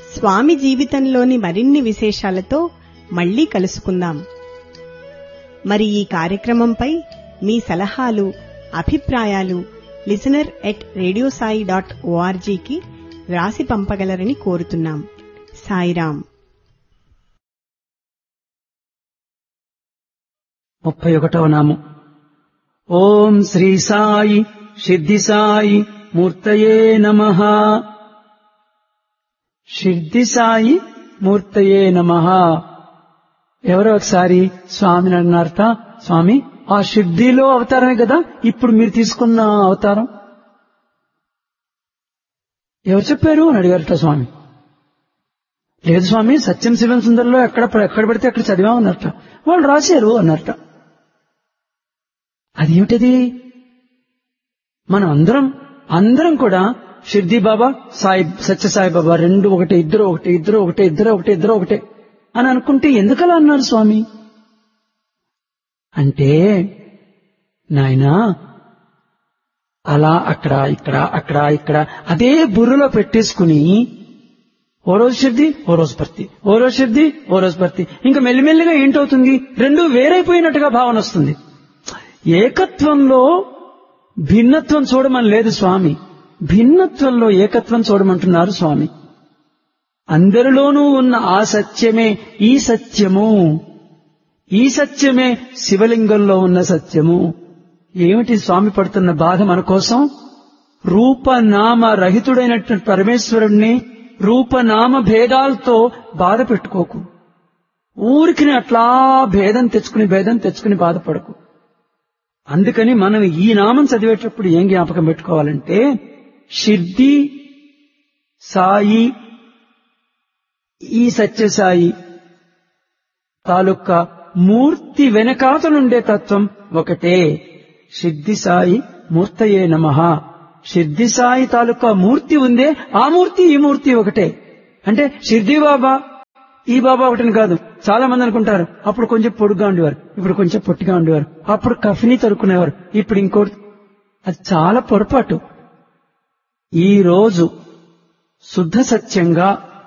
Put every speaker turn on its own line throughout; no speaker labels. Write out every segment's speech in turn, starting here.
స్వామి జీవితంలోని మరిన్ని విశేషాలతో మళ్ళీ కలుసుకుందాం మరి ఈ కార్యక్రమంపై మీ సలహాలు అభిప్రాయాలు లిసనర్ ఎట్ రేడియోసాయి డాట్ ఓఆర్జీకి రాసి పంపగలరని కోరుతున్నాం సాయిరాం
ముప్పై ఒకటవ నామం ఓం శ్రీ సాయి సిద్ధి సాయి మూర్తయే నమ సిద్ధి సాయి మూర్తయే నమ ఎవరో ఒకసారి స్వామిని అన్నారట స్వామి ఆ సిద్ధిలో అవతారమే కదా ఇప్పుడు మీరు తీసుకున్న అవతారం ఎవరు చెప్పారు అని అడిగారట స్వామి లేదు స్వామి సత్యం శివం సుందర్లో ఎక్కడ ఎక్కడ పడితే అక్కడ చదివామన్నట్ట వాళ్ళు రాశారు అన్నట్ట అదేమిటది మనం అందరం అందరం కూడా షిర్ది బాబా సాయి సత్య సాయి బాబా రెండు ఒకటే ఇద్దరు ఒకటే ఇద్దరు ఒకటే ఇద్దరు ఒకటే ఇద్దరు ఒకటే అని అనుకుంటే ఎందుకలా అన్నారు స్వామి అంటే నాయనా అలా అక్కడ ఇక్కడ అక్కడ ఇక్కడ అదే బుర్రలో పెట్టేసుకుని ఓ రోజు శుద్ధి ఓ రోజు భర్తీ ఓ రోజు శుద్ధి ఓ రోజు భర్తీ ఇంకా మెల్లిమెల్లిగా ఏంటవుతుంది రెండు వేరైపోయినట్టుగా భావన వస్తుంది ఏకత్వంలో భిన్నత్వం చూడమని లేదు స్వామి భిన్నత్వంలో ఏకత్వం చూడమంటున్నారు స్వామి అందరిలోనూ ఉన్న ఆ సత్యమే ఈ సత్యము ఈ సత్యమే శివలింగంలో ఉన్న సత్యము ఏమిటి స్వామి పడుతున్న బాధ మన కోసం రూపనామ రహితుడైనటువంటి పరమేశ్వరుణ్ణి రూపనామ భేదాలతో బాధ పెట్టుకోకు ఊరికి అట్లా భేదం తెచ్చుకుని భేదం తెచ్చుకుని బాధపడకు అందుకని మనం ఈ నామం చదివేటప్పుడు ఏం జ్ఞాపకం పెట్టుకోవాలంటే సిద్ధి సాయి ఈ సత్యసాయి తాలూకా మూర్తి వెనకాతలుండే తత్వం ఒకటే సిద్ధి సాయి మూర్తయే నమ సిద్ధి సాయి తాలూకా మూర్తి ఉందే ఆ మూర్తి ఈ మూర్తి ఒకటే అంటే సిద్ధి బాబా ఈ బాబా ఒకటిని కాదు చాలా మంది అనుకుంటారు అప్పుడు కొంచెం పొడుగ్గా ఉండేవారు ఇప్పుడు కొంచెం పొట్టిగా ఉండేవారు అప్పుడు కఫిని తరుకునేవారు ఇప్పుడు ఇంకోటి అది చాలా పొరపాటు ఈ రోజు శుద్ధ సత్యంగా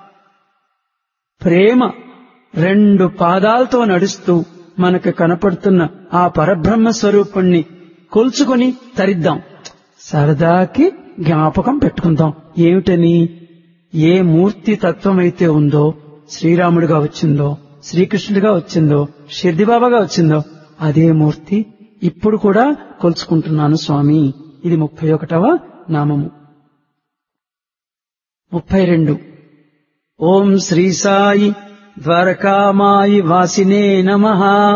ప్రేమ రెండు పాదాలతో నడుస్తూ మనకు కనపడుతున్న ఆ పరబ్రహ్మ స్వరూపుణ్ణి కొల్చుకొని తరిద్దాం సరదాకి జ్ఞాపకం పెట్టుకుందాం ఏమిటని ఏ మూర్తి తత్వం అయితే ఉందో శ్రీరాముడిగా వచ్చిందో శ్రీకృష్ణుడిగా వచ్చిందో షిర్దిబాబాగా వచ్చిందో అదే మూర్తి ఇప్పుడు కూడా కొలుచుకుంటున్నాను స్వామి ఇది ముప్పై ఒకటవ నామము ముప్పై రెండు ఓం శ్రీ సాయి ద్వారకామాయి వాసినే నమ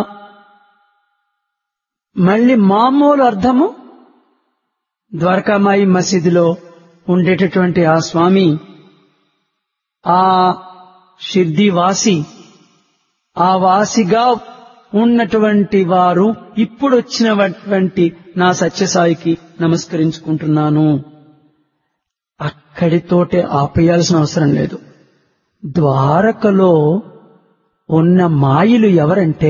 మళ్ళీ మామూలు అర్థము ద్వారకామాయి మసీదులో ఉండేటటువంటి ఆ స్వామి ఆ షిర్ది వాసి ఆ వాసిగా ఉన్నటువంటి వారు ఇప్పుడు వచ్చినటువంటి నా సత్యసాయికి నమస్కరించుకుంటున్నాను అక్కడితోటే ఆపేయాల్సిన అవసరం లేదు ద్వారకలో ఉన్న మాయలు ఎవరంటే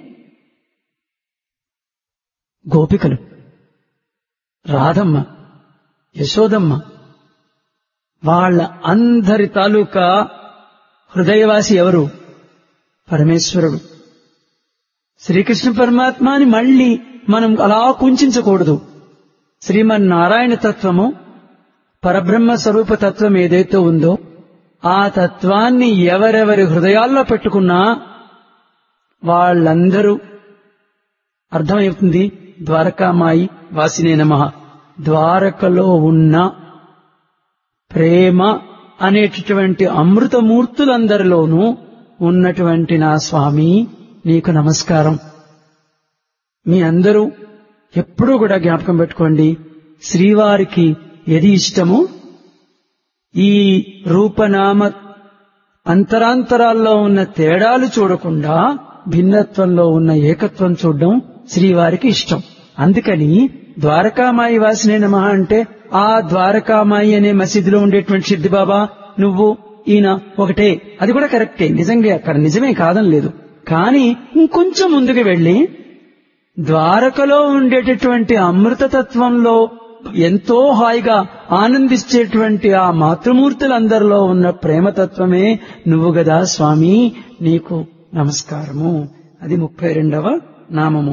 గోపికలు రాధమ్మ యశోదమ్మ వాళ్ళ అందరి తాలూకా హృదయవాసి ఎవరు పరమేశ్వరుడు శ్రీకృష్ణ పరమాత్మాని మళ్ళీ మనం అలా కుంచకూడదు శ్రీమన్నారాయణ తత్వము పరబ్రహ్మ స్వరూప తత్వం ఏదైతే ఉందో ఆ తత్వాన్ని ఎవరెవరి హృదయాల్లో పెట్టుకున్నా వాళ్ళందరూ అర్థమవుతుంది ద్వారకామాయి వాసినే నమ ద్వారకలో ఉన్న ప్రేమ అనేటటువంటి అమృతమూర్తులందరిలోనూ ఉన్నటువంటి నా స్వామి నీకు నమస్కారం మీ అందరూ ఎప్పుడూ కూడా జ్ఞాపకం పెట్టుకోండి శ్రీవారికి ఏది ఇష్టమో ఈ రూపనామ అంతరాంతరాల్లో ఉన్న తేడాలు చూడకుండా భిన్నత్వంలో ఉన్న ఏకత్వం చూడడం శ్రీవారికి ఇష్టం అందుకని ద్వారకామాయి వాసినే నమ అంటే ఆ ద్వారకామాయి అనే మసీదులో ఉండేటువంటి సిద్ధిబాబా నువ్వు ఈయన ఒకటే అది కూడా కరెక్టే నిజంగా అక్కడ నిజమే కాదని లేదు కానీ ఇంకొంచెం ముందుకు వెళ్లి ద్వారకలో ఉండేటటువంటి అమృతతత్వంలో ఎంతో హాయిగా ఆనందించేటువంటి ఆ మాతృమూర్తులందరిలో ఉన్న ప్రేమతత్వమే నువ్వు గదా స్వామి నీకు నమస్కారము అది ముప్పై రెండవ నామము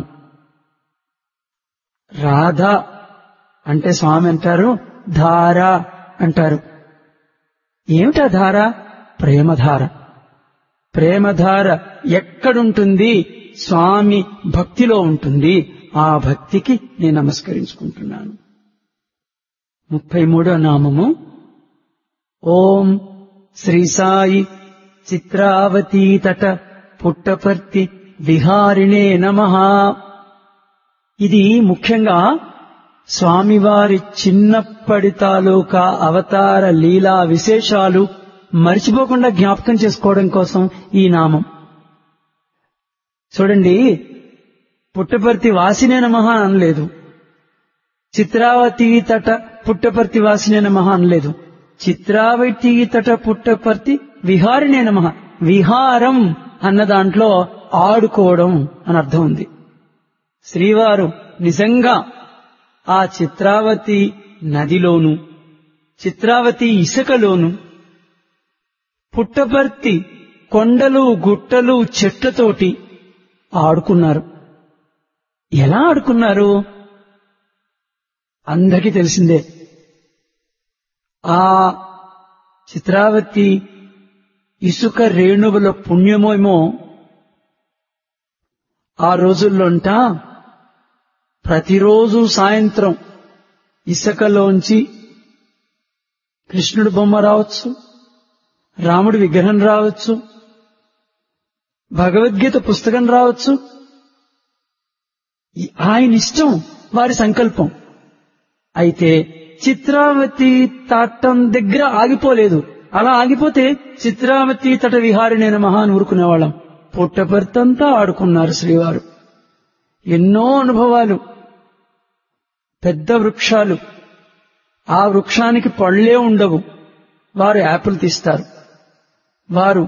రాధ అంటే స్వామి అంటారు ధార అంటారు ఏమిటా ధార ప్రేమధార ప్రేమధార ఎక్కడుంటుంది స్వామి భక్తిలో ఉంటుంది ఆ భక్తికి నేను నమస్కరించుకుంటున్నాను ముప్పై మూడో నామము ఓం శ్రీ సాయి చిత్రావతీ తట పుట్టపర్తి విహారిణే నమ ఇది ముఖ్యంగా స్వామివారి చిన్నప్పటి తాలూకా అవతార లీలా విశేషాలు మర్చిపోకుండా జ్ఞాపకం చేసుకోవడం కోసం ఈ నామం చూడండి పుట్టపర్తి వాసినే నమః అనలేదు చిత్రావతి తట పుట్టపర్తి వాసినే నమః అనలేదు చిత్రావతి తట పుట్టపర్తి విహారినే నమః విహారం అన్న దాంట్లో ఆడుకోవడం అని అర్థం ఉంది శ్రీవారు నిజంగా ఆ చిత్రావతి నదిలోను చిత్రావతి ఇసుకలోను పుట్టపర్తి కొండలు గుట్టలు చెట్లతోటి ఆడుకున్నారు ఎలా ఆడుకున్నారు అందరికీ తెలిసిందే ఆ చిత్రావతి ఇసుక రేణువుల పుణ్యమేమో ఆ రోజుల్లోంట ప్రతిరోజు సాయంత్రం ఇసుకలోంచి కృష్ణుడు బొమ్మ రావచ్చు రాముడి విగ్రహం రావచ్చు భగవద్గీత పుస్తకం రావచ్చు ఈ- ఆయన ఇష్టం వారి సంకల్పం అయితే చిత్రావతి తటం దగ్గర ఆగిపోలేదు అలా ఆగిపోతే చిత్రావతి తట విహారినైన మహాన్ ఊరుకునేవాళ్ళం పుట్టపర్తంతా ఆడుకున్నారు శ్రీవారు ఎన్నో అనుభవాలు పెద్ద వృక్షాలు ఆ వృక్షానికి పళ్ళే ఉండవు వారు యాపిల్ తీస్తారు వారు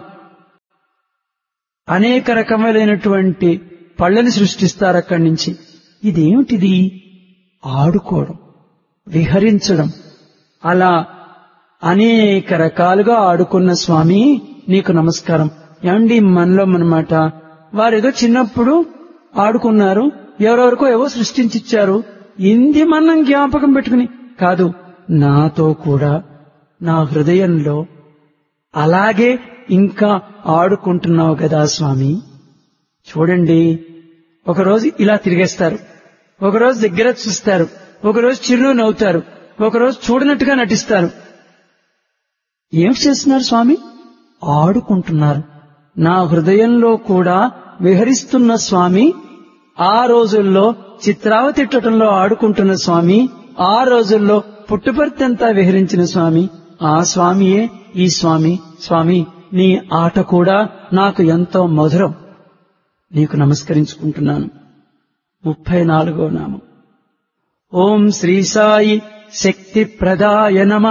అనేక రకములైనటువంటి పళ్ళని సృష్టిస్తారు అక్కడి నుంచి ఇదేమిటిది ఆడుకోవడం విహరించడం అలా అనేక రకాలుగా ఆడుకున్న స్వామి నీకు నమస్కారం ఏమండి మనలో మనమాట వారేదో చిన్నప్పుడు ఆడుకున్నారు ఎవరెవరికో ఏవో సృష్టించిచ్చారు ఇంది మనం జ్ఞాపకం పెట్టుకుని కాదు నాతో కూడా నా హృదయంలో అలాగే ఇంకా ఆడుకుంటున్నావు కదా స్వామి చూడండి ఒకరోజు ఇలా తిరిగేస్తారు ఒకరోజు దగ్గర చూస్తారు ఒకరోజు చిరు నవ్వుతారు ఒకరోజు చూడనట్టుగా నటిస్తారు ఏం చేస్తున్నారు స్వామి ఆడుకుంటున్నారు నా హృదయంలో కూడా విహరిస్తున్న స్వామి ఆ రోజుల్లో చిత్రావతి తటంలో ఆడుకుంటున్న స్వామి ఆ రోజుల్లో పుట్టుపర్తంతా విహరించిన స్వామి ఆ స్వామియే ఈ స్వామి స్వామి నీ ఆట కూడా నాకు ఎంతో మధురం నీకు నమస్కరించుకుంటున్నాను ముప్పై నాలుగో నామం ఓం శ్రీ సాయి శక్తి ప్రదాయ నమ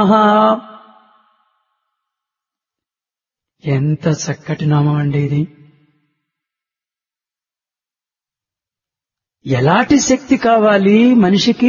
ఎంత చక్కటి నామం అండి ఇది ఎలాంటి శక్తి కావాలి మనిషికి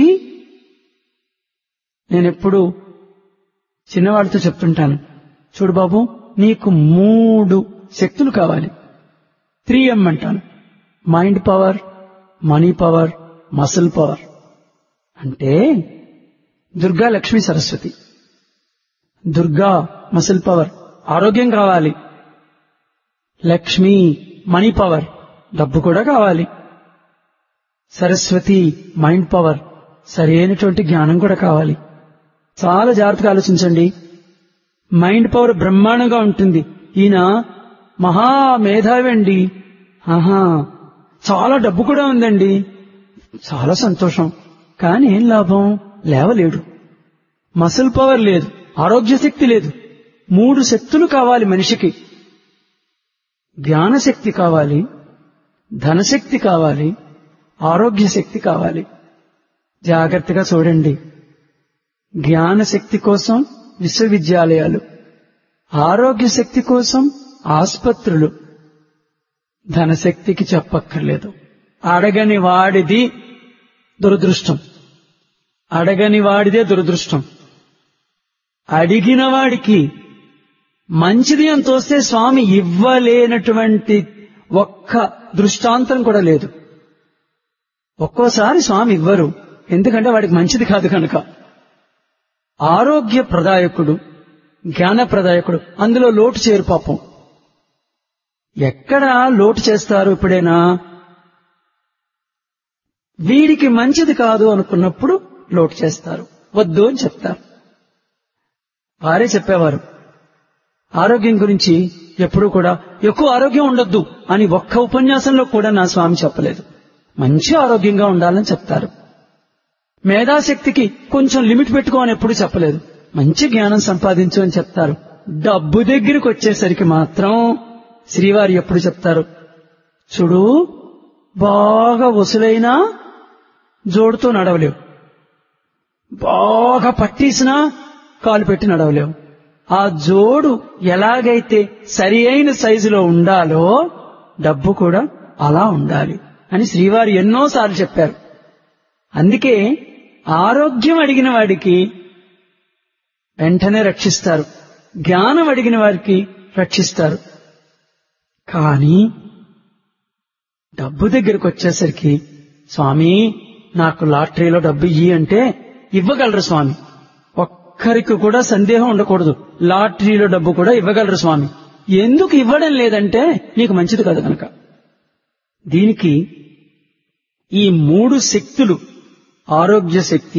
నేనెప్పుడు చిన్నవాడితో చెప్తుంటాను చూడు బాబు నీకు మూడు శక్తులు కావాలి త్రీ ఎం అంటాను mind power money power muscle power అంటే దుర్గా లక్ష్మీ సరస్వతి దుర్గా మసిల్ పవర్ ఆరోగ్యం కావాలి లక్ష్మి మనీ పవర్ డబ్బు కూడా కావాలి సరస్వతి మైండ్ పవర్ సరైనటువంటి జ్ఞానం కూడా కావాలి చాలా జాగ్రత్తగా ఆలోచించండి మైండ్ పవర్ బ్రహ్మాండంగా ఉంటుంది ఈయన మహా మేధావి అండి ఆహా చాలా డబ్బు కూడా ఉందండి చాలా సంతోషం కానీ ఏం లాభం లేవలేడు మసిల్ పవర్ లేదు ఆరోగ్య శక్తి లేదు మూడు శక్తులు కావాలి మనిషికి జ్ఞానశక్తి కావాలి ధనశక్తి కావాలి ఆరోగ్య శక్తి కావాలి జాగ్రత్తగా చూడండి జ్ఞానశక్తి కోసం విశ్వవిద్యాలయాలు ఆరోగ్య శక్తి కోసం ఆస్పత్రులు ధనశక్తికి చెప్పక్కర్లేదు అడగని వాడిది దురదృష్టం అడగని వాడిదే దురదృష్టం అడిగిన వాడికి మంచిది అని తోస్తే స్వామి ఇవ్వలేనటువంటి ఒక్క దృష్టాంతం కూడా లేదు ఒక్కోసారి స్వామి ఇవ్వరు ఎందుకంటే వాడికి మంచిది కాదు కనుక ఆరోగ్య ప్రదాయకుడు జ్ఞాన ప్రదాయకుడు అందులో లోటు చేరు పాపం ఎక్కడ లోటు చేస్తారు ఎప్పుడైనా వీడికి మంచిది కాదు అనుకున్నప్పుడు లోటు చేస్తారు వద్దు అని చెప్తారు వారే చెప్పేవారు ఆరోగ్యం గురించి ఎప్పుడూ కూడా ఎక్కువ ఆరోగ్యం ఉండొద్దు అని ఒక్క ఉపన్యాసంలో కూడా నా స్వామి చెప్పలేదు మంచి ఆరోగ్యంగా ఉండాలని చెప్తారు మేధాశక్తికి కొంచెం లిమిట్ పెట్టుకో అని ఎప్పుడు చెప్పలేదు మంచి జ్ఞానం సంపాదించు అని చెప్తారు డబ్బు దగ్గరికి వచ్చేసరికి మాత్రం శ్రీవారి ఎప్పుడు చెప్తారు చూడు బాగా వసులైనా జోడుతో నడవలేవు బాగా పట్టేసినా కాలు పెట్టి నడవలేవు ఆ జోడు ఎలాగైతే సరి అయిన సైజులో ఉండాలో డబ్బు కూడా అలా ఉండాలి అని శ్రీవారు ఎన్నోసార్లు చెప్పారు అందుకే ఆరోగ్యం అడిగిన వాడికి వెంటనే రక్షిస్తారు జ్ఞానం అడిగిన వారికి రక్షిస్తారు కానీ డబ్బు దగ్గరకు వచ్చేసరికి స్వామి నాకు లాటరీలో డబ్బు ఇయ్యి అంటే ఇవ్వగలరు స్వామి ఒక్కరికి కూడా సందేహం ఉండకూడదు లాటరీలో డబ్బు కూడా ఇవ్వగలరు స్వామి ఎందుకు ఇవ్వడం లేదంటే నీకు మంచిది కాదు కనుక దీనికి ఈ మూడు శక్తులు ఆరోగ్య శక్తి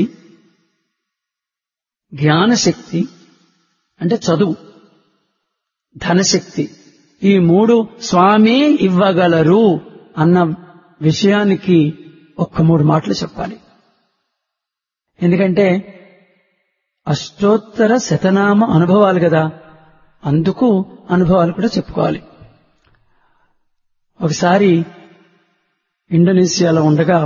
జ్ఞానశక్తి అంటే చదువు ధనశక్తి ఈ మూడు స్వామి ఇవ్వగలరు అన్న విషయానికి ఒక్క మూడు మాటలు చెప్పాలి ఎందుకంటే అష్టోత్తర శతనామ అనుభవాలు కదా అందుకు అనుభవాలు కూడా చెప్పుకోవాలి ఒకసారి ఇండోనేషియాలో ఉండగా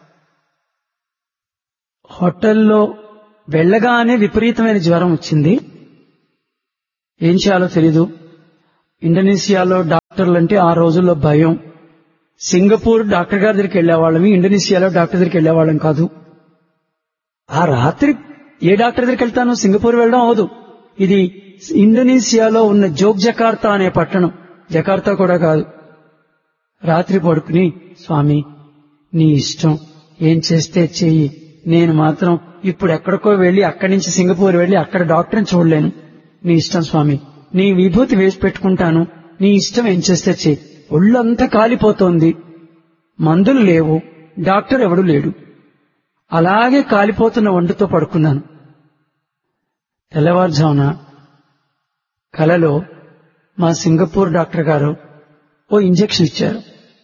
హోటల్లో వెళ్ళగానే విపరీతమైన జ్వరం వచ్చింది ఏం చేయాలో తెలీదు ఇండోనేషియాలో డాక్టర్లు అంటే ఆ రోజుల్లో భయం సింగపూర్ డాక్టర్ గారి దగ్గరికి వెళ్లేవాళ్ళమి ఇండోనేషియాలో డాక్టర్ దగ్గరికి వెళ్లేవాళ్ళం కాదు ఆ రాత్రి ఏ డాక్టర్ దగ్గరికి వెళ్తాను సింగపూర్ వెళ్ళడం అవదు ఇది ఇండోనేషియాలో ఉన్న జోగ్ జకార్తా అనే పట్టణం జకార్తా కూడా కాదు రాత్రి పడుకుని స్వామి నీ ఇష్టం ఏం చేస్తే చెయ్యి నేను మాత్రం ఇప్పుడు ఎక్కడికో వెళ్లి అక్కడి నుంచి సింగపూర్ వెళ్లి అక్కడ డాక్టర్ని చూడలేను నీ ఇష్టం స్వామి నీ విభూతి వేసి పెట్టుకుంటాను నీ ఇష్టం ఏం చేస్తే చెయ్యి ఒళ్ళంతా కాలిపోతోంది మందులు లేవు డాక్టర్ ఎవడు లేడు అలాగే కాలిపోతున్న వండుతో పడుకున్నాను తెల్లవారుజామున కలలో మా సింగపూర్ డాక్టర్ గారు ఓ ఇంజెక్షన్ ఇచ్చారు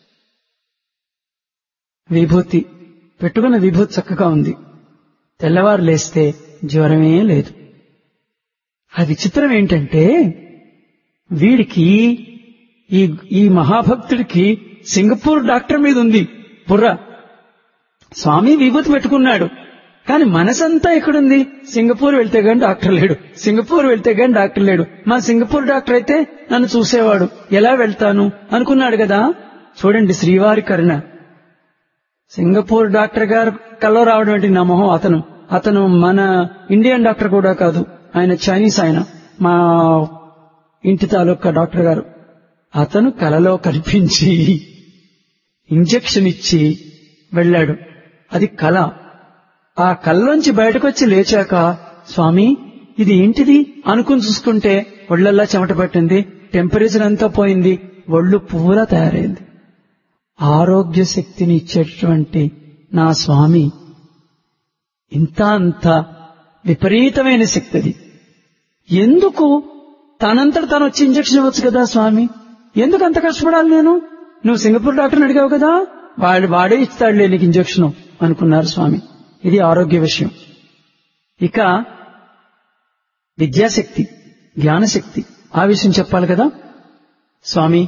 విభూతి పెట్టుకున్న విభూతి చక్కగా ఉంది తెల్లవారు లేస్తే జ్వరమే లేదు ఆ విచిత్రం ఏంటంటే వీడికి ఈ ఈ మహాభక్తుడికి సింగపూర్ డాక్టర్ మీద ఉంది బుర్ర స్వామి విభూతి పెట్టుకున్నాడు కానీ మనసంతా ఎక్కడుంది సింగపూర్ వెళ్తే గాని డాక్టర్ లేడు సింగపూర్ వెళ్తే గాని డాక్టర్ లేడు మా సింగపూర్ డాక్టర్ అయితే నన్ను చూసేవాడు ఎలా వెళ్తాను అనుకున్నాడు కదా చూడండి శ్రీవారి కరుణ సింగపూర్ డాక్టర్ గారు కల్లో రావడం ఏంటి నా మొహం అతను అతను మన ఇండియన్ డాక్టర్ కూడా కాదు ఆయన చైనీస్ ఆయన మా ఇంటి తాలూకా డాక్టర్ గారు అతను కలలో కనిపించి ఇంజెక్షన్ ఇచ్చి వెళ్ళాడు అది కళ ఆ కళ్ళలోంచి బయటకొచ్చి లేచాక స్వామి ఇది ఏంటిది అనుకుని చూసుకుంటే ఒళ్ళల్లా చెమట పట్టింది టెంపరేచర్ అంతా పోయింది ఒళ్ళు పూరా తయారైంది ఆరోగ్య శక్తిని ఇచ్చేటటువంటి నా స్వామి ఇంత అంత విపరీతమైన శక్తి అది ఎందుకు తనంతట తను వచ్చి ఇంజక్షన్ ఇవ్వచ్చు కదా స్వామి ఎందుకు అంత కష్టపడాలి నేను నువ్వు సింగపూర్ డాక్టర్ని అడిగావు కదా వాడు వాడే ఇస్తాడులే నీకు ఇంజక్షన్ అనుకున్నారు స్వామి ఇది ఆరోగ్య విషయం ఇక విద్యాశక్తి జ్ఞానశక్తి ఆ విషయం చెప్పాలి కదా స్వామి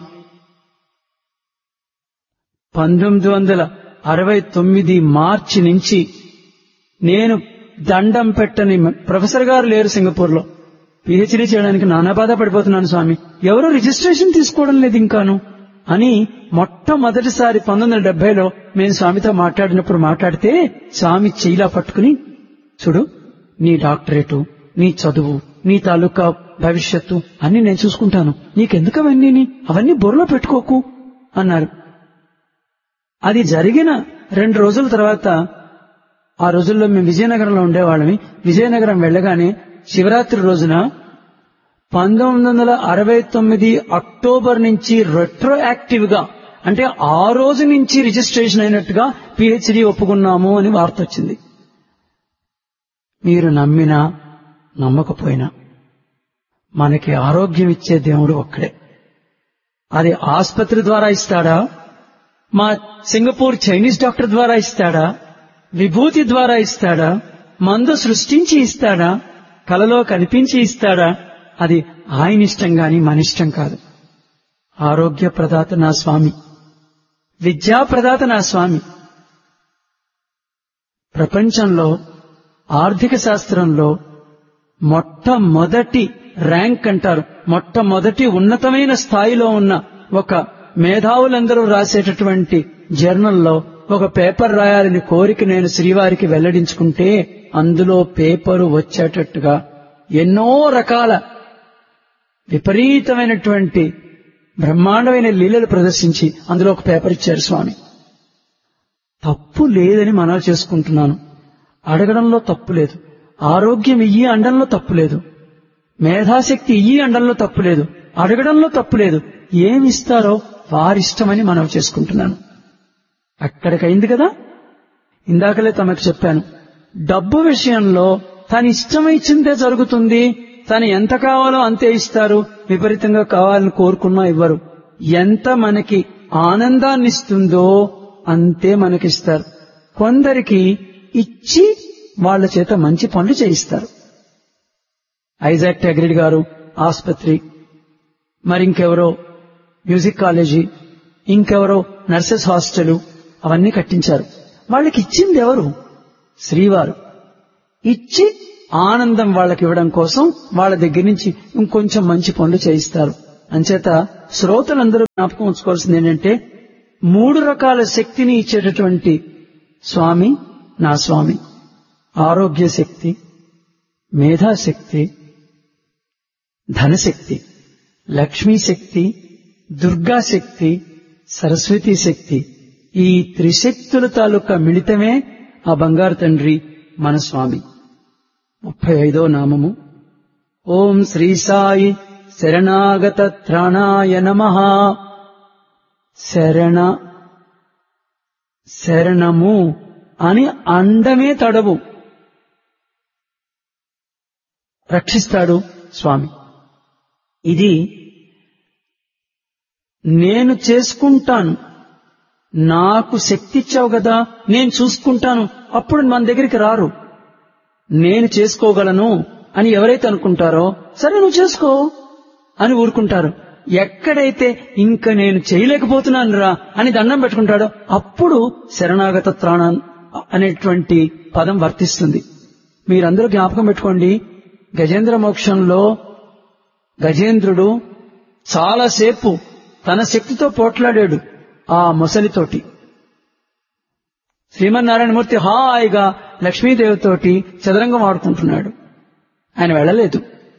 పంతొమ్మిది వందల అరవై తొమ్మిది మార్చి నుంచి నేను దండం పెట్టని ప్రొఫెసర్ గారు లేరు సింగపూర్ లో పిహెచ్డీ చేయడానికి నానా బాధ పడిపోతున్నాను స్వామి ఎవరు రిజిస్ట్రేషన్ తీసుకోవడం లేదు ఇంకాను అని మొట్టమొదటిసారి పంతొమ్మిది వందల డెబ్బైలో మేము స్వామితో మాట్లాడినప్పుడు మాట్లాడితే స్వామి చెయ్యిలా పట్టుకుని చూడు నీ డాక్టరేటు నీ చదువు నీ తాలూకా భవిష్యత్తు అన్ని నేను చూసుకుంటాను నీకెందుకు అవన్నీ అవన్నీ బుర్రలో పెట్టుకోకు అన్నారు అది జరిగిన రెండు రోజుల తర్వాత ఆ రోజుల్లో మేము విజయనగరంలో ఉండేవాళ్ళమి విజయనగరం వెళ్ళగానే శివరాత్రి రోజున పంతొమ్మిది వందల అరవై తొమ్మిది అక్టోబర్ నుంచి రెట్రోయాక్టివ్ గా అంటే ఆ రోజు నుంచి రిజిస్ట్రేషన్ అయినట్టుగా పిహెచ్డి ఒప్పుకున్నాము అని వార్త వచ్చింది మీరు నమ్మినా నమ్మకపోయినా మనకి ఆరోగ్యం ఇచ్చే దేవుడు ఒక్కడే అది ఆసుపత్రి ద్వారా ఇస్తాడా మా సింగపూర్ చైనీస్ డాక్టర్ ద్వారా ఇస్తాడా విభూతి ద్వారా ఇస్తాడా మందు సృష్టించి ఇస్తాడా కలలో కనిపించి ఇస్తాడా అది ఆయన ఇష్టం గాని మన ఇష్టం కాదు ఆరోగ్య ప్రదాత నా స్వామి విద్యా ప్రదాత నా స్వామి ప్రపంచంలో ఆర్థిక శాస్త్రంలో మొట్టమొదటి ర్యాంక్ అంటారు మొట్టమొదటి ఉన్నతమైన స్థాయిలో ఉన్న ఒక మేధావులందరూ రాసేటటువంటి జర్నల్లో ఒక పేపర్ రాయాలని కోరిక నేను శ్రీవారికి వెల్లడించుకుంటే అందులో పేపరు వచ్చేటట్టుగా ఎన్నో రకాల విపరీతమైనటువంటి బ్రహ్మాండమైన లీలలు ప్రదర్శించి అందులో ఒక పేపర్ ఇచ్చారు స్వామి తప్పు లేదని మనవి చేసుకుంటున్నాను అడగడంలో తప్పు లేదు ఆరోగ్యం ఇయ్యి అండంలో తప్పు లేదు మేధాశక్తి ఇయ్యి అండంలో తప్పు లేదు అడగడంలో తప్పు లేదు ఏమిస్తారో వారిష్టమని మనవి చేసుకుంటున్నాను అక్కడికైంది కదా ఇందాకలే తమకు చెప్పాను డబ్బు విషయంలో తన ఇష్టం ఇచ్చిందే జరుగుతుంది తను ఎంత కావాలో అంతే ఇస్తారు విపరీతంగా కావాలని కోరుకున్నా ఇవ్వరు ఎంత మనకి ఆనందాన్ని ఇస్తుందో అంతే మనకిస్తారు కొందరికి ఇచ్చి వాళ్ళ చేత మంచి పనులు చేయిస్తారు ఐజాక్ టెగ్రిడ్ గారు ఆసుపత్రి మరింకెవరో మ్యూజిక్ కాలేజీ ఇంకెవరో నర్సెస్ హాస్టల్ అవన్నీ కట్టించారు వాళ్ళకి ఇచ్చింది ఎవరు శ్రీవారు ఇచ్చి ఆనందం వాళ్ళకి ఇవ్వడం కోసం వాళ్ళ దగ్గర నుంచి ఇంకొంచెం మంచి పనులు చేయిస్తారు అంచేత శ్రోతలందరూ జ్ఞాపకం ఉంచుకోవాల్సింది ఏంటంటే మూడు రకాల శక్తిని ఇచ్చేటటువంటి స్వామి నా స్వామి ఆరోగ్య శక్తి మేధాశక్తి ధనశక్తి లక్ష్మీ శక్తి దుర్గా శక్తి సరస్వతీ శక్తి ఈ త్రిశక్తుల తాలూకా మిళితమే ఆ బంగారు తండ్రి మన స్వామి ముప్పై ఐదో నామము ఓం శ్రీ సాయి శరణాగత త్రాణాయ నమ శరణ శరణము అని అండమే తడవు రక్షిస్తాడు స్వామి ఇది నేను చేసుకుంటాను నాకు శక్తి ఇచ్చావు కదా నేను చూసుకుంటాను అప్పుడు మన దగ్గరికి రారు నేను చేసుకోగలను అని ఎవరైతే అనుకుంటారో సరే నువ్వు చేసుకో అని ఊరుకుంటారు ఎక్కడైతే ఇంక నేను చేయలేకపోతున్నాను రా అని దండం పెట్టుకుంటాడో అప్పుడు శరణాగత త్రాణం అనేటువంటి పదం వర్తిస్తుంది మీరందరూ జ్ఞాపకం పెట్టుకోండి గజేంద్ర మోక్షంలో గజేంద్రుడు చాలాసేపు తన శక్తితో పోట్లాడాడు ఆ ముసలితోటి శ్రీమన్నారాయణమూర్తి హాయిగా లక్ష్మీదేవితోటి చదరంగం ఆడుకుంటున్నాడు ఆయన వెళ్ళలేదు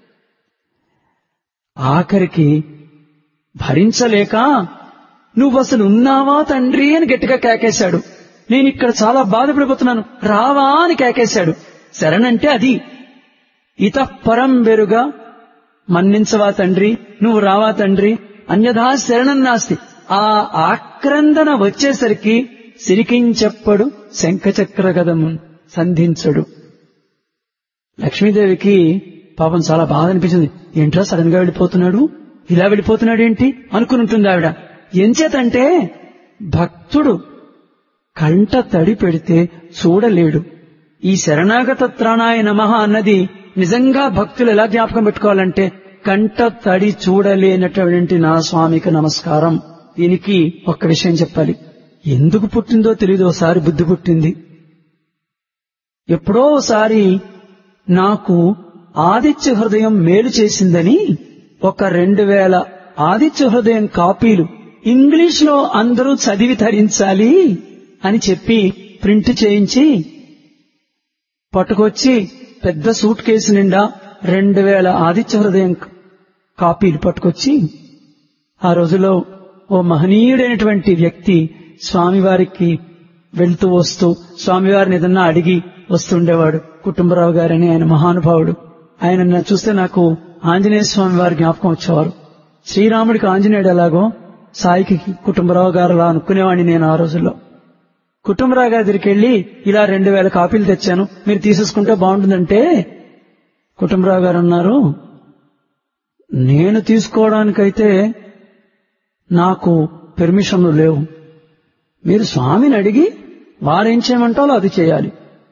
ఆఖరికి భరించలేక నువ్వు అసలు ఉన్నావా తండ్రి అని గట్టిగా కేకేశాడు నేను ఇక్కడ చాలా బాధపడిపోతున్నాను రావా అని కేకేశాడు శరణంటే అది ఇతఃపరం వెరుగా మన్నించవా తండ్రి నువ్వు రావా తండ్రి అన్యథా శరణం నాస్తి ఆ ఆక్రందన వచ్చేసరికి సిరికించెప్పడు శంఖచక్ర గదము సంధించడు లక్ష్మీదేవికి పాపం చాలా బాధ అనిపించింది ఏంట్రా సడన్ గా వెళ్ళిపోతున్నాడు ఇలా వెళ్ళిపోతున్నాడు ఏంటి అనుకుని ఉంటుంది ఆవిడ ఎంచేతంటే భక్తుడు కంట తడి పెడితే చూడలేడు ఈ శరణాగత త్రాణాయ నమః అన్నది నిజంగా భక్తులు ఎలా జ్ఞాపకం పెట్టుకోవాలంటే కంట తడి చూడలేనటువంటి నా స్వామికి నమస్కారం దీనికి ఒక్క విషయం చెప్పాలి ఎందుకు పుట్టిందో తెలియదు ఒకసారి బుద్ధి పుట్టింది ఎప్పుడో ఒకసారి నాకు ఆదిత్య హృదయం మేలు చేసిందని ఒక రెండు వేల ఆదిత్య హృదయం కాపీలు ఇంగ్లీష్ లో అందరూ చదివి ధరించాలి అని చెప్పి ప్రింట్ చేయించి పట్టుకొచ్చి పెద్ద సూట్ కేసు నిండా రెండు వేల ఆదిత్య హృదయం కాపీలు పట్టుకొచ్చి ఆ రోజులో ఓ మహనీయుడైనటువంటి వ్యక్తి స్వామివారికి వెళ్తూ వస్తూ స్వామివారిని ఏదన్నా అడిగి వస్తుండేవాడు కుటుంబరావు గారని ఆయన మహానుభావుడు ఆయన నన్ను చూస్తే నాకు ఆంజనేయ స్వామి వారి జ్ఞాపకం వచ్చేవారు శ్రీరాముడికి ఆంజనేయుడు ఎలాగో సాయికి కుటుంబరావు గారు అలా అనుకునేవాడిని నేను ఆ రోజుల్లో కుటుంబరావు గారి దగ్గరికి వెళ్ళి ఇలా రెండు వేల కాపీలు తెచ్చాను మీరు తీసేసుకుంటే బాగుంటుందంటే కుటుంబరావు గారు అన్నారు నేను తీసుకోవడానికైతే నాకు పెర్మిషన్లు లేవు మీరు స్వామిని అడిగి వారేం చేయమంటాలో అది చేయాలి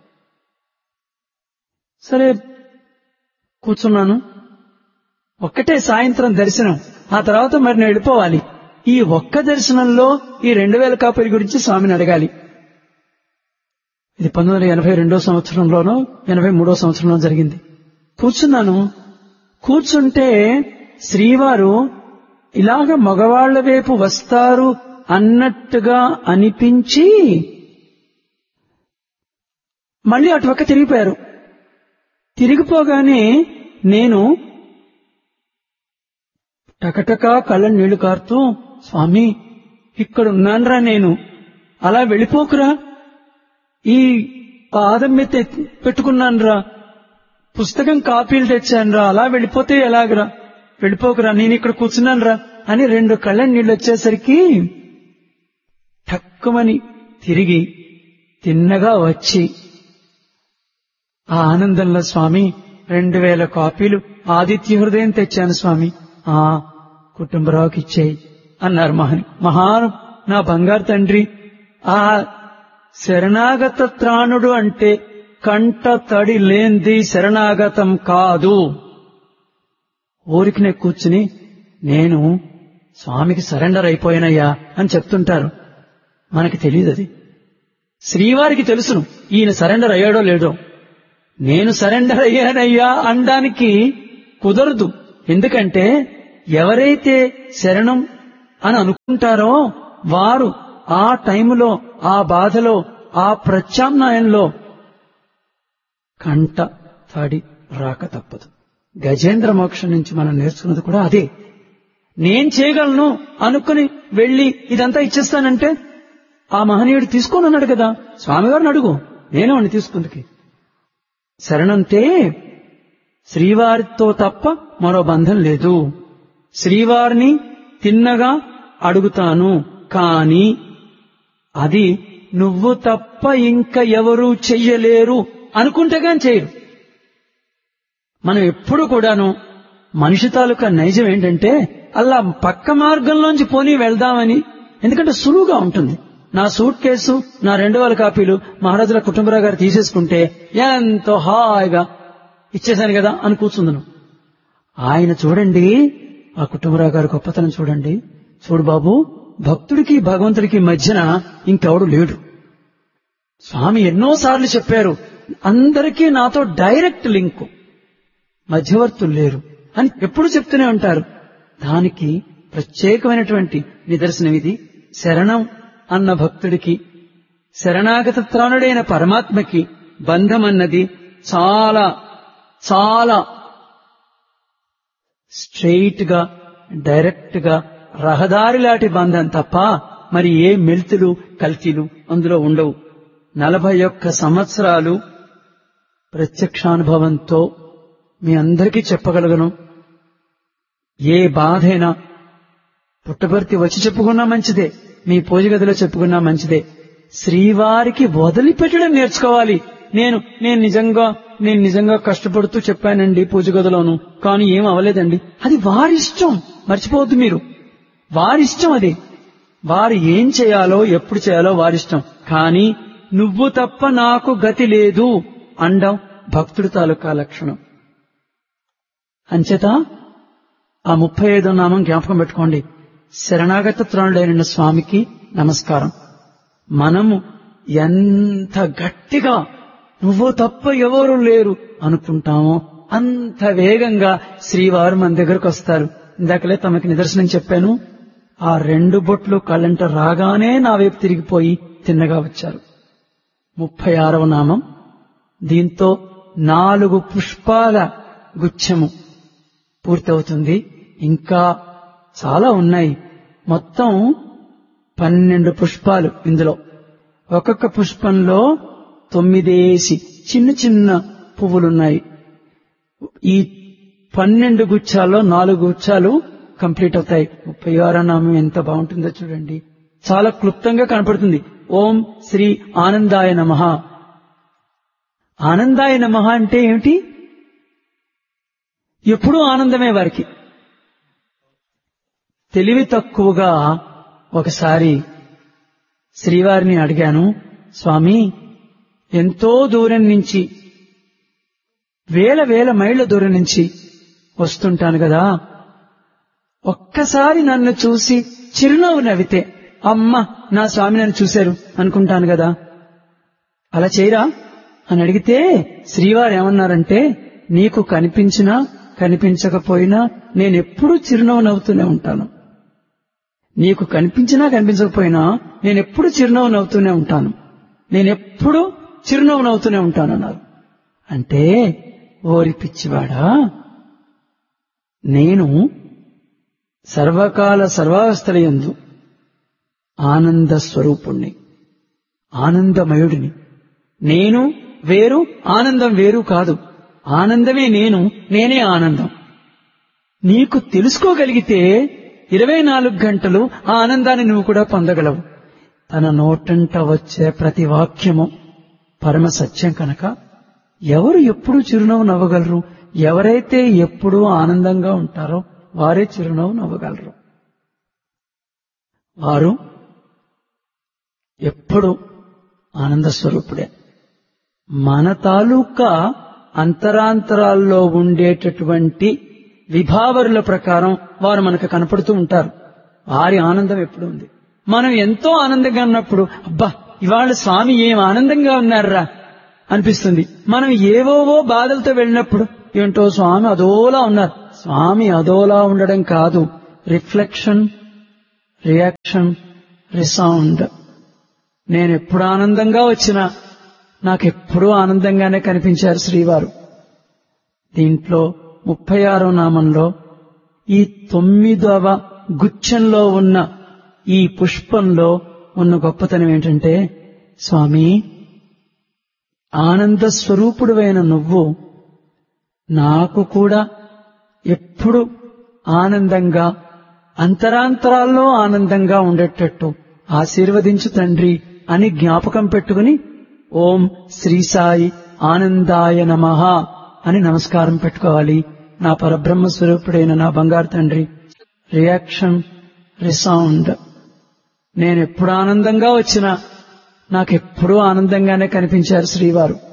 సరే కూర్చున్నాను ఒక్కటే సాయంత్రం దర్శనం ఆ తర్వాత మరి నేను వెళ్ళిపోవాలి ఈ ఒక్క దర్శనంలో ఈ రెండు వేల కాపీల గురించి స్వామిని అడగాలి ఇది పంతొమ్మిది వందల ఎనభై రెండో సంవత్సరంలోనో ఎనభై మూడో సంవత్సరంలో జరిగింది కూర్చున్నాను కూర్చుంటే శ్రీవారు ఇలాగ మగవాళ్ల వైపు వస్తారు అన్నట్టుగా అనిపించి మళ్ళీ అటుపక్క తిరిగిపోయారు తిరిగిపోగానే నేను టకటకా కళ్ళ నీళ్లు కారుతూ స్వామి ఇక్కడ ఉన్నానరా నేను అలా వెళ్ళిపోకురా ఈ పాదం మీద పెట్టుకున్నానురా పుస్తకం కాపీలు తెచ్చానురా అలా వెళ్ళిపోతే ఎలాగరా వెళ్ళిపోకురా నేను ఇక్కడ కూర్చున్నానురా అని రెండు కళ్ళ నీళ్ళు వచ్చేసరికి టక్కుమని తిరిగి తిన్నగా వచ్చి ఆ ఆనందంలో స్వామి రెండు వేల కాపీలు ఆదిత్య హృదయం తెచ్చాను స్వామి ఆ కుటుంబరావుకి ఇచ్చేయి అన్నారు మహని మహాను నా బంగారు తండ్రి ఆ శరణాగత త్రాణుడు అంటే కంట తడి లేంది శరణాగతం కాదు ఊరికినే కూర్చుని నేను స్వామికి సరెండర్ అయిపోయానయ్యా అని చెప్తుంటారు మనకి తెలియదు అది శ్రీవారికి తెలుసును ఈయన సరెండర్ అయ్యాడో లేడో నేను సరెండర్ అయ్యానయ్యా అనడానికి కుదరదు ఎందుకంటే ఎవరైతే శరణం అని అనుకుంటారో వారు ఆ టైములో ఆ బాధలో ఆ ప్రత్యామ్నాయంలో కంట తడి రాక తప్పదు గజేంద్ర మోక్షం నుంచి మనం నేర్చుకున్నది కూడా అదే నేను చేయగలను అనుకుని వెళ్లి ఇదంతా ఇచ్చేస్తానంటే ఆ మహనీయుడు తీసుకోను అన్నాడు కదా స్వామివారిని అడుగు నేనే వాడిని తీసుకుందికి శరణంటే శ్రీవారితో తప్ప మరో బంధం లేదు శ్రీవారిని తిన్నగా అడుగుతాను కాని అది నువ్వు తప్ప ఇంకా ఎవరూ చెయ్యలేరు అనుకుంటే గాని చేయరు మనం ఎప్పుడు కూడాను మనిషి తాలూకా నైజం ఏంటంటే అలా పక్క మార్గంలోంచి పోనీ వెళ్దామని ఎందుకంటే సులువుగా ఉంటుంది నా సూట్ కేసు నా రెండు వేల కాపీలు మహారాజుల కుటుంబరావు గారు తీసేసుకుంటే ఎంతో హాయిగా ఇచ్చేశాను కదా అని కూర్చుందను ఆయన చూడండి ఆ కుటుంబరావు గారి గొప్పతనం చూడండి చూడు బాబు భక్తుడికి భగవంతుడికి మధ్యన ఇంకెవడు లేడు స్వామి ఎన్నోసార్లు చెప్పారు అందరికీ నాతో డైరెక్ట్ లింకు మధ్యవర్తులు లేరు అని ఎప్పుడు చెప్తూనే ఉంటారు దానికి ప్రత్యేకమైనటువంటి నిదర్శనం ఇది శరణం అన్న భక్తుడికి శరణాగత త్రాణుడైన పరమాత్మకి బంధం అన్నది చాలా చాలా స్ట్రెయిట్ గా డైరెక్ట్ గా రహదారి లాంటి బంధం తప్ప మరి ఏ మెల్తులు కల్తీలు అందులో ఉండవు నలభై ఒక్క సంవత్సరాలు ప్రత్యక్షానుభవంతో మీ అందరికీ చెప్పగలను ఏ బాధైనా పుట్టబర్తి వచ్చి చెప్పుకున్నా మంచిదే మీ పూజ గదిలో చెప్పుకున్నా మంచిదే శ్రీవారికి వదిలిపెట్టడం నేర్చుకోవాలి నేను నేను నిజంగా నేను నిజంగా కష్టపడుతూ చెప్పానండి పూజ గదిలోను కానీ ఏం అవ్వలేదండి అది వారిష్టం మర్చిపోవద్దు మీరు వారిష్టం అది వారు ఏం చేయాలో ఎప్పుడు చేయాలో వారిష్టం కానీ నువ్వు తప్ప నాకు గతి లేదు అండం భక్తుడి తాలూకా లక్షణం అంచేత ఆ ముప్పై ఐదో నామం జ్ఞాపకం పెట్టుకోండి శరణాగత త్రాణుడైన స్వామికి నమస్కారం మనము ఎంత గట్టిగా నువ్వు తప్ప ఎవరు లేరు అనుకుంటామో అంత వేగంగా శ్రీవారు మన దగ్గరకు వస్తారు ఇందాకలే తమకి నిదర్శనం చెప్పాను ఆ రెండు బొట్లు కళ్ళంట రాగానే నా వైపు తిరిగిపోయి తిన్నగా వచ్చారు ముప్పై ఆరవ నామం దీంతో నాలుగు పుష్పాల గుచ్ఛము పూర్తవుతుంది ఇంకా చాలా ఉన్నాయి మొత్తం పన్నెండు పుష్పాలు ఇందులో ఒక్కొక్క పుష్పంలో తొమ్మిదేసి చిన్న చిన్న పువ్వులున్నాయి ఈ పన్నెండు గుచ్చాల్లో నాలుగు గుచ్చాలు కంప్లీట్ అవుతాయి ముప్పై ఆరో నామం ఎంత బాగుంటుందో చూడండి చాలా క్లుప్తంగా కనపడుతుంది ఓం శ్రీ ఆనందాయ నమ ఆనందాయ నమ అంటే ఏమిటి ఎప్పుడూ ఆనందమే వారికి తెలివి తక్కువగా ఒకసారి శ్రీవారిని అడిగాను స్వామి ఎంతో దూరం నుంచి వేల వేల మైళ్ళ దూరం నుంచి వస్తుంటాను కదా ఒక్కసారి నన్ను చూసి చిరునవ్వు నవ్వితే అమ్మ నా స్వామి నన్ను చూశారు అనుకుంటాను కదా అలా చేయరా అని అడిగితే శ్రీవారు ఏమన్నారంటే నీకు కనిపించినా కనిపించకపోయినా నేనెప్పుడూ చిరునవ్వు నవ్వుతూనే ఉంటాను నీకు కనిపించినా కనిపించకపోయినా నేనెప్పుడు చిరునవ్వు నవ్వుతూనే ఉంటాను నేనెప్పుడు చిరునవ్వు నవ్వుతూనే ఉంటాను అన్నారు అంటే ఓరి పిచ్చివాడా నేను సర్వకాల సర్వావస్థల యందు ఆనంద స్వరూపుణ్ణి ఆనందమయుడిని నేను వేరు ఆనందం వేరు కాదు ఆనందమే నేను నేనే ఆనందం నీకు తెలుసుకోగలిగితే ఇరవై నాలుగు గంటలు ఆ ఆనందాన్ని నువ్వు కూడా పొందగలవు తన నోటంట వచ్చే ప్రతి వాక్యము పరమ సత్యం కనుక ఎవరు ఎప్పుడు చిరునవ్వు నవ్వగలరు ఎవరైతే ఎప్పుడూ ఆనందంగా ఉంటారో వారే చిరునవ్వు నవ్వగలరు వారు ఎప్పుడు ఆనంద స్వరూపుడే మన తాలూకా అంతరాంతరాల్లో ఉండేటటువంటి విభావరుల ప్రకారం వారు మనకు కనపడుతూ ఉంటారు వారి ఆనందం ఎప్పుడు ఉంది మనం ఎంతో ఆనందంగా ఉన్నప్పుడు అబ్బా ఇవాళ స్వామి ఏం ఆనందంగా ఉన్నారా అనిపిస్తుంది మనం ఏవోవో బాధలతో వెళ్ళినప్పుడు ఏంటో స్వామి అదోలా ఉన్నారు స్వామి అదోలా ఉండడం కాదు రిఫ్లెక్షన్ రియాక్షన్ రిసౌండ్ నేను ఎప్పుడు ఆనందంగా వచ్చినా నాకెప్పుడూ ఆనందంగానే కనిపించారు శ్రీవారు దీంట్లో ముప్పై ఆరో నామంలో ఈ తొమ్మిదవ గుచ్చంలో ఉన్న ఈ పుష్పంలో ఉన్న గొప్పతనం ఏంటంటే స్వామి ఆనంద స్వరూపుడువైన నువ్వు నాకు కూడా ఎప్పుడు ఆనందంగా అంతరాంతరాల్లో ఆనందంగా ఉండేటట్టు ఆశీర్వదించు తండ్రి అని జ్ఞాపకం పెట్టుకుని ఓం శ్రీ సాయి ఆనందాయ నమః అని నమస్కారం పెట్టుకోవాలి నా పరబ్రహ్మ స్వరూపుడైన నా బంగారు తండ్రి రియాక్షన్ రిసౌండ్ నేను ఎప్పుడు ఆనందంగా వచ్చినా నాకెప్పుడూ ఆనందంగానే కనిపించారు శ్రీవారు